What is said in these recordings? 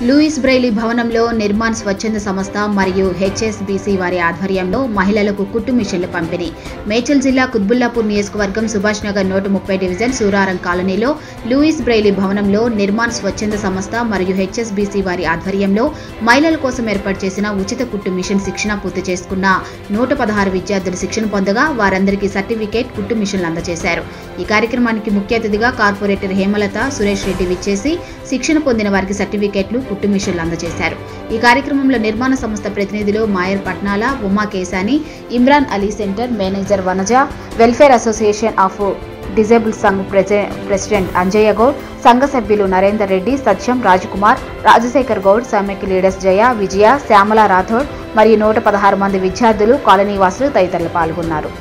Louis Braille భవనంలో నిర్మాణ్ స్వచ్ఛంద సంస్థ మరియు హెచ్ఎస్బీసీ వారి ఆధ్వర్యంలో మహిళలకు కుట్టు మిషన్లు పంపిణీ మేచల్ జిల్లా కుత్బుల్లాపూర్ నియోజకవర్గం సుభాష్ నగర్ నూట ముప్పై డివిజన్ సూరారం కాలనీలో లూయిస్ బ్రైలీ భవనంలో నిర్మాణ్ స్వచ్ఛంద సంస్థ మరియు హెచ్ఎస్బీసీ వారి ఆధ్వర్యంలో మహిళల కోసం ఏర్పాటు చేసిన ఉచిత కుట్టు మిషన్ శిక్షణ పూర్తి చేసుకున్న నూట పదహారు విద్యార్థులు శిక్షణ పొందగా వారందరికీ సర్టిఫికేట్ కుట్టు మిషన్లు అందజేశారు ఈ కార్యక్రమానికి ముఖ్య అతిథిగా కార్పొరేటర్ హేమలత సురేష్ రెడ్డి విచ్చేసి శిక్షణ పొందిన వారికి సర్టిఫికేట్లు కుట్టు మిషన్లు అందజేశారు ఈ కార్యక్రమంలో నిర్మాణ సంస్థ ప్రతినిధులు mayor Patnala Uma Kesani Imran Ali centre manager Vanaja welfare association of disable Sangh pres- president Anjaiah Goud సంఘ సభ్యులు నరేందర్ రెడ్డి సత్యం రాజకుమార్ రాజశేఖర్ గౌడ్ సమ్మెకి లీడర్స్ జయ విజయ శ్యామల రాథోడ్ మరియు నూట పదహారు మంది విద్యార్థులు కాలనీ వాసులు తదితరులు పాల్గొన్నారు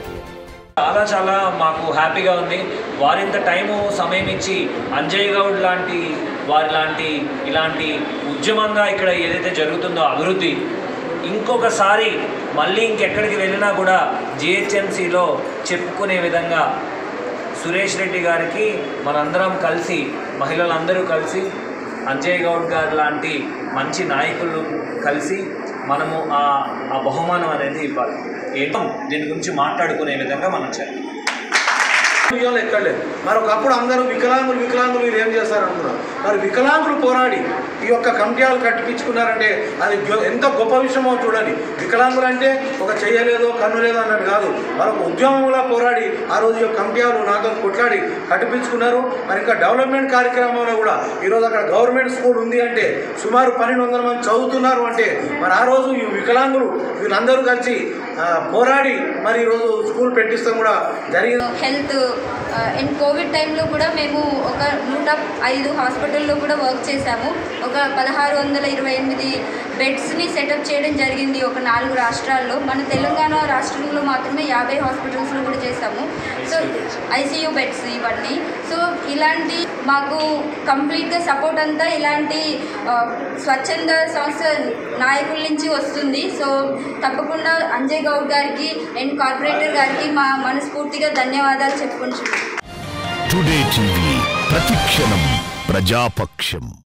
చాలా చాలా మాకు హ్యాపీగా ఉంది వారింత టైము సమయం ఇచ్చి అంజయ్ గౌడ్ లాంటి వారి లాంటి ఇలాంటి ఉద్యమంగా ఇక్కడ ఏదైతే జరుగుతుందో అభివృద్ధి ఇంకొకసారి మళ్ళీ ఇంకెక్కడికి వెళ్ళినా కూడా జిహెచ్ఎంసీలో చెప్పుకునే విధంగా సురేష్ రెడ్డి గారికి మనందరం కలిసి మహిళలందరూ కలిసి అంజయ్ గౌడ్ గారు లాంటి మంచి నాయకులు కలిసి మనము ఆ ఆ బహుమానం అనేది ఇవ్వాలి ఏదో దీని గురించి మాట్లాడుకునే విధంగా మనం చేయాలి విజయంలో ఎక్కడలేదు మరి ఒకప్పుడు అందరూ వికలాంగులు వికలాంగులు వీళ్ళు ఏం చేస్తారు అనుకున్నారు మరి వికలాంగులు పోరాడి ఈ యొక్క కమిటీలు కట్టిపించుకున్నారంటే అది గొ- ఎంత గొప్ప విషయమో చూడండి వికలాంగులు అంటే ఒక చెయ్యలేదో కన్ను లేదో అన్నట్టు కాదు మరొక ఉద్యమంలో పోరాడి ఆ రోజు ఈ యొక్క కమిటీలు నాతో కొట్లాడి కట్టిపించుకున్నారు మరి ఇంకా డెవలప్మెంట్ కార్యక్రమంలో కూడా ఈరోజు అక్కడ గవర్నమెంట్ స్కూల్ ఉంది అంటే సుమారు పన్నెండు వందల మంది చదువుతున్నారు అంటే మరి ఆ రోజు ఈ వికలాంగులు వీళ్ళందరూ కలిసి ఆ, పోరాడి మరి ఈరోజు స్కూల్ పెట్టిస్తాం కూడా జరిగింది హెల్త్ అండ్ కోవిడ్ టైంలో కూడా మేము ఒక నూట ఐదు హాస్పిటల్లో కూడా వర్క్ చేశాము ఒక పదహారు వందల ఇరవై ఎనిమిది బెడ్స్ని సెటప్ చేయడం జరిగింది ఒక నాలుగు రాష్ట్రాల్లో మన తెలంగాణ రాష్ట్రంలో మాత్రమే యాభై హాస్పిటల్స్లో కూడా చేశాము సో ఐసీయూ బెడ్స్ ఇవన్నీ సో ఇలాంటి మాకు కంప్లీట్గా సపోర్ట్ అంతా ఇలాంటి ఆ, స్వచ్ఛంద సంస్థ నాయకుల నుంచి వస్తుంది సో తప్పకుండా అంజయ్ గౌడ్ గారికి అండ్ కార్పొరేటర్ గారికి మా మనస్ఫూర్తిగా ధన్యవాదాలు చెప్పుకుంటున్నాను టుడే టీవీ ప్రతిక్షణం ప్రజాపక్షం